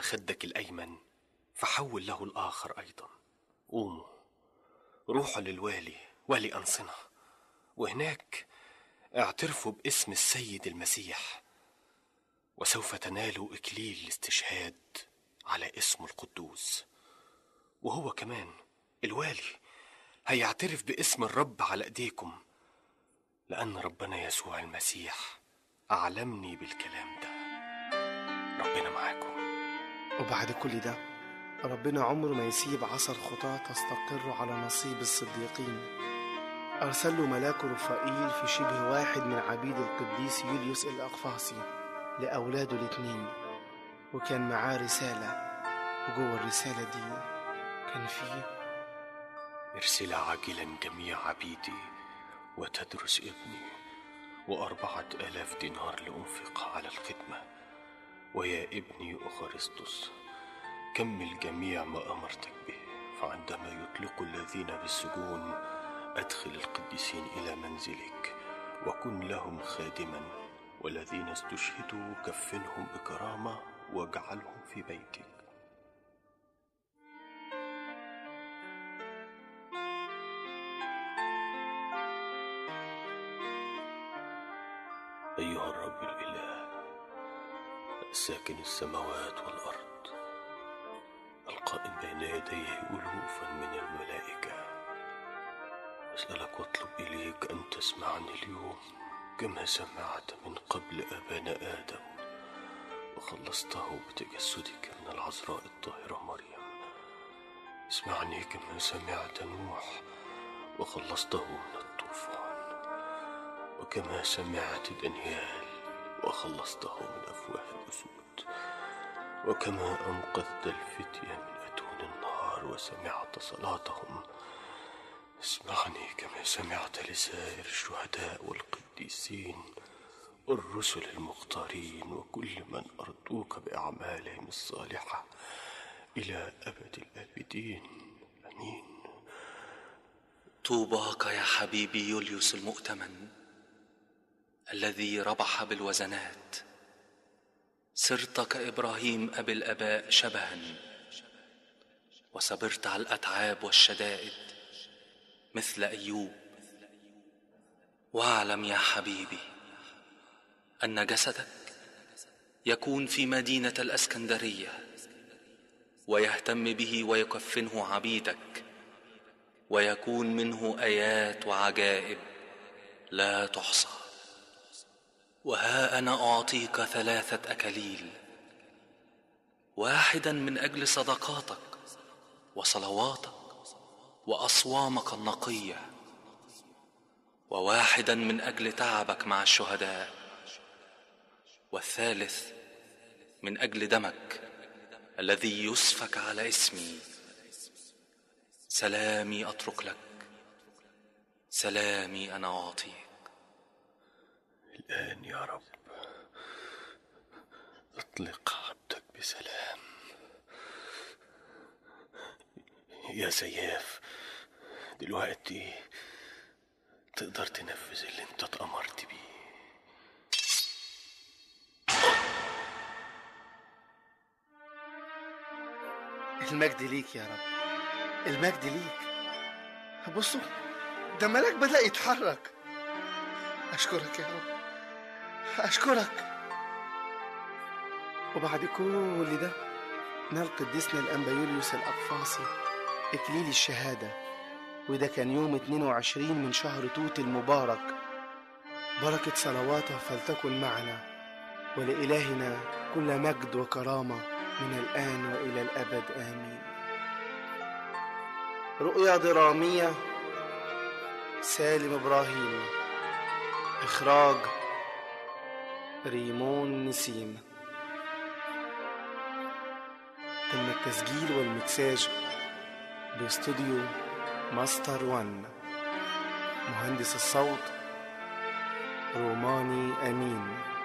خدك الأيمن فحول له الآخر أيضا قوموا روحوا للوالي والي أنصنة وهناك اعترفوا باسم السيد المسيح وسوف تنالوا إكليل الاستشهاد على اسمه القدوس وهو كمان الوالي هيعترف باسم الرب على ايديكم لأن ربنا يسوع المسيح أعلمني بالكلام ده ربنا معاكم وبعد كل ده ربنا عمره ما يسيب عصا الخطاة تستقر على نصيب الصديقين أرسل له ملاكه رفائيل في شبه واحد من عبيد القديس يوليوس الأقفاصي لأولاده الاتنين وكان معاه رسالة وجوه الرسالة دي كان فيه ارسل عاجلا جميع عبيدي وتدرس ابني وأربعة آلاف دينار لأنفق على الخدمة ويا ابني أخرسطس كمل جميع ما أمرتك به فعندما يطلق الذين بالسجون أدخل القديسين إلى منزلك وكن لهم خادما والذين استشهدوا كفنهم بكرامة واجعلهم في بيتك أيها الرب الإله ساكن السماوات والأرض القائم بين يديه ألوفا من الملائكة أسألك واطلب إليك أن تسمعني اليوم كما سمعت من قبل أبانا آدم وخلصته بتجسدك من العذراء الطاهرة مريم اسمعني كما سمعت نوح وخلصته من الطوفان وكما سمعت دانيال وخلصته من أفواه الأسود وكما أنقذت الفتية من أتون النار وسمعت صلاتهم اسمعني كما سمعت لسائر الشهداء والقديسين والرسل المختارين وكل من أرضوك بأعمالهم الصالحة إلى أبد الآبدين أمين طوباك يا حبيبي يوليوس المؤتمن الذي ربح بالوزنات صرت كإبراهيم أبي الآباء شبها وصبرت على الأتعاب والشدائد مثل أيوب واعلم يا حبيبي أن جسدك يكون في مدينة الأسكندرية ويهتم به ويكفنه عبيدك ويكون منه آيات وعجائب لا تحصى وها أنا أعطيك ثلاثة أكاليل واحدا من أجل صدقاتك وصلواتك وأصوامك النقية وواحدا من أجل تعبك مع الشهداء والثالث من أجل دمك الذي يسفك على اسمي سلامي أترك لك سلامي أنا أعطيك الآن يا رب اطلق عبدك بسلام يا سياف دلوقتي تقدر تنفذ اللي انت اتأمرت بيه المجد ليك يا رب المجد ليك بصوا ده ملاك بدأ يتحرك أشكرك يا رب أشكرك وبعد كل ده نال قديسنا الأنبا يوليوس الأقفاصي إكليل الشهادة وده كان يوم 22 من شهر توت المبارك بركة صلواته فلتكن معنا ولإلهنا كل مجد وكرامة من الآن وإلى الأبد آمين رؤيا درامية سالم إبراهيم إخراج ريمون نسيم تم التسجيل والمكساج باستوديو ماستر وان مهندس الصوت روماني أمين